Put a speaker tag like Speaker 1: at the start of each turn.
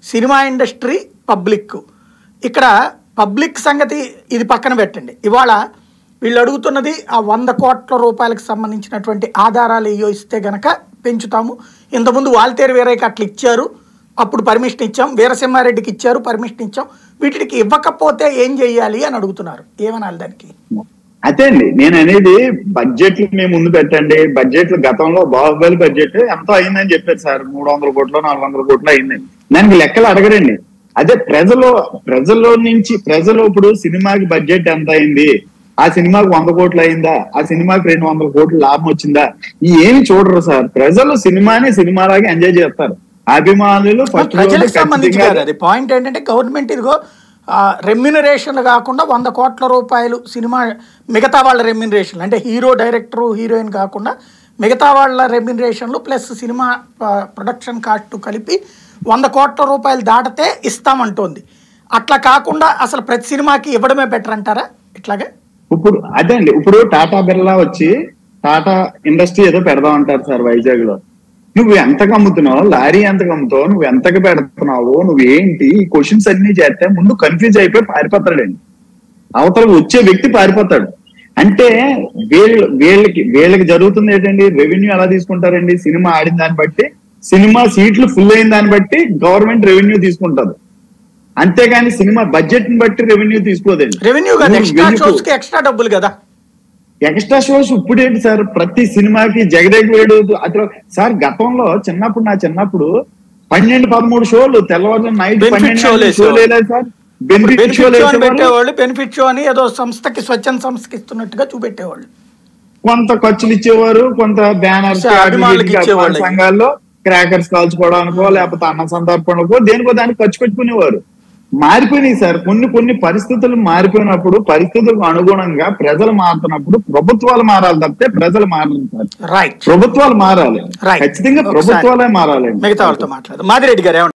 Speaker 1: Cinema industry public ఇక్కడ public సంగతి ఇది పక్కన పెట్టండి ఇవాళ వీళ్ళు అడుగుతున్నది ఆ వంద కోట్ల రూపాయలకు సంబంధించినటువంటి ఆధారాలు ఏయో ఇస్తే గనక పెంచుతాము ఇంతకుముందు వాల్తేరు వీరయ్యకి అట్లా ఇచ్చారు అప్పుడు పర్మిషన్ ఇచ్చాం వీరసింహారెడ్డికి ఇచ్చారు పర్మిషన్ ఇచ్చాం వీటికి ఇవ్వకపోతే ఏం చెయ్యాలి అని అడుగుతున్నారు ఏమనాలి దానికి
Speaker 2: అదే అండి నేను అనేది బడ్జెట్లు మేము ముందు పెట్టండి బడ్జెట్లు గతంలో బాహుబలి బడ్జెట్ ఎంతో అయిందని చెప్పారు సార్ మూడు వందల కోట్లు నాలుగు వందల కోట్లు అయిందని దానికి లెక్కలు అడగరండి అదే ప్రజలు ప్రజల్లో నుంచి ప్రజలు ఇప్పుడు సినిమాకి బడ్జెట్ ఎంత అయింది ఆ సినిమాకి వంద కోట్లు అయిందా ఆ సినిమాకి రెండు వందల కోట్లు లాభం వచ్చిందా ఈ ఏమి చూడరు సార్ ప్రజలు సినిమాని సినిమాలాగా ఎంజాయ్ చేస్తారు అభిమానులు ఫస్ట్
Speaker 1: ప్రజలకు సంబంధించి కాదు అది పాయింట్ ఏంటంటే గవర్నమెంట్ ఇదిగో రెమ్యునరేషన్లు కాకుండా వంద కోట్ల రూపాయలు సినిమా మిగతా వాళ్ళ రెమ్యునరేషన్లు అంటే హీరో డైరెక్టరు హీరోయిన్ కాకుండా మిగతా వాళ్ళ రెమ్యునరేషన్లు ప్లస్ సినిమా ప్రొడక్షన్ కాస్ట్ కలిపి వంద కోట్ల రూపాయలు దాటితే ఇస్తామంటోంది అట్లా కాకుండా అసలు ప్రతి సినిమాకి ఇవ్వడమే బెటర్ అంటారా ఇట్లాగే
Speaker 2: ఇప్పుడు అదే అండి ఇప్పుడు టాటా బిర్లా వచ్చి టాటా ఇండస్ట్రీ ఏదో పెడదాం అంటారు సార్ వైజాగ్ లో నువ్వు ఎంతకు అమ్ముతున్నావు లారీ ఎంతకు అమ్ముతావు నువ్వు ఎంతకు పెడుతున్నావు నువ్వు ఏంటి ఈ క్వశ్చన్స్ అన్ని చేస్తే ముందు కన్ఫ్యూజ్ అయిపోయి పారిపోతాడండి అవతల వచ్చే వ్యక్తి పారిపోతాడు అంటే వీళ్ళు వీళ్ళకి వీళ్ళకి జరుగుతుంది ఏంటండి రెవెన్యూ ఎలా తీసుకుంటారండి సినిమా ఆడిన దాన్ని బట్టి సినిమా సీట్లు ఫుల్ అయిన దాన్ని బట్టి గవర్నమెంట్ రెవెన్యూ తీసుకుంటది అంతేగాని సినిమా బడ్జెట్ ని బట్టి రెవెన్యూ తీసుకోదండి
Speaker 1: రెవెన్యూ కాదు
Speaker 2: నువ్వు
Speaker 1: ఎక్స్ట్రా
Speaker 2: వెనుక-
Speaker 1: షోస్కి ఎక్స్ట్రా డబ్బులు కదా
Speaker 2: ఎక్స్ట్రా షోస్ ఇప్పుడేంటి సార్ ప్రతి సినిమాకి జగదేక్ వేడు అతను సార్ గతంలో చిన్నప్పుడు నా చిన్నప్పుడు పన్నెండు పదమూడు షోలు తెల్లవారు నైట్
Speaker 1: Benefit
Speaker 2: పన్నెండు
Speaker 1: షోలు
Speaker 2: గంటలకు షోలు
Speaker 1: వేసేవారు.
Speaker 2: వేయలేదు సార్ బెనిఫిట్
Speaker 1: బెనిఫిట్
Speaker 2: షోలు
Speaker 1: షో అని
Speaker 2: వేసేవారు.
Speaker 1: పెట్టేవాళ్ళు బెనిఫిట్ షో అని ఏదో సంస్థకి స్వచ్ఛంద సంస్థకి ఇస్తున్నట్టుగా చూపెట్టేవాళ్ళు
Speaker 2: కొంత ఖర్చులు ఇచ్చేవారు కొంత బ్యానర్స్
Speaker 1: సరే, అభిమానులకు ఇచ్చేవాళ్ళు.
Speaker 2: సంఘాల్లో క్రాకర్స్ కాల్చుకోవడానికో లేకపోతే అన్న సంతర్పణకో దేనికో దానికి ఖర్చు పెట్టుకునేవారు మారిపోయినాయి సార్ కొన్ని కొన్ని పరిస్థితులు మారిపోయినప్పుడు పరిస్థితులకు అనుగుణంగా ప్రజలు మారుతున్నప్పుడు ప్రభుత్వాలు మారాలి తప్పితే ప్రజలు మారాలి సార్
Speaker 1: రైట్
Speaker 2: ప్రభుత్వాలు మారాలి
Speaker 1: Right.
Speaker 2: ఖచ్చితంగా
Speaker 1: ఒకసారి
Speaker 2: ప్రభుత్వాలే మారాలి
Speaker 1: మిగతా వాళ్ళతో మాట్లాడదు మాదిరెడ్డి గారు ఏమంటారు